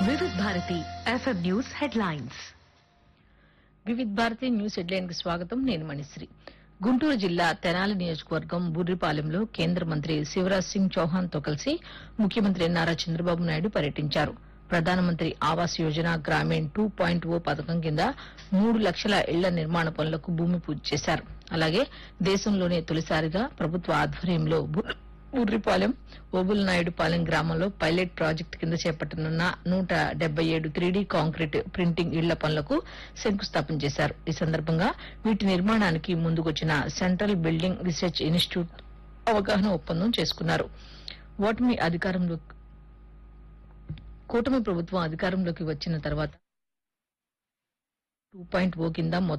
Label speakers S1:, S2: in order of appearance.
S1: Vividh Bharati FM news headlines
S2: Vividh Bharati news headline కి స్వాగతం నేను మణిశ్రీ గుంటూరు జిల్లా తెనాలి నియోజకవర్గం బుర్రిపాలెంలో కేంద్ర మంత్రి శివరాజ్ సింగ్ చౌహాన్ తో కలిసి ముఖ్యమంత్రి నారా చంద్రబాబు నాయుడు పర్యటించారు Pradhan Mantri Awas Yojana Gramin two point O పథకం కింద మూడు లక్షల ఇళ్ల నిర్మాణ పనులకు భూమి పూజ చేశారు అలాగే దేశంలోనే తొలిసారిగా ప్రభుత్వ ఆధ్వర్యంలో బు- బుర్రిపాలెం ఓబుల్నాయుడుపాలెం గ్రామంలో పైలట్ ప్రాజెక్టు కింద చేపట్టనున్న నూట డెబ్బై ఏడు త్రీడీ కాంక్రీట్ ప్రింటింగ్ ఇళ్ల పనులకు శంకుస్థాపన చేశారు ఈ సందర్భంగా వీటి నిర్మాణానికి ముందుకొచ్చిన సెంట్రల్ బిల్డింగ్ రీసెర్చ్ ఇన్స్టిట్యూట్ అవగాహన ఒప్పందం చేసుకున్నారు ఓటమి అధికారంలో కూటమి ప్రభుత్వం అధికారంలోకి వచ్చిన తర్వాత టూ పాయింట్ ఓ కింద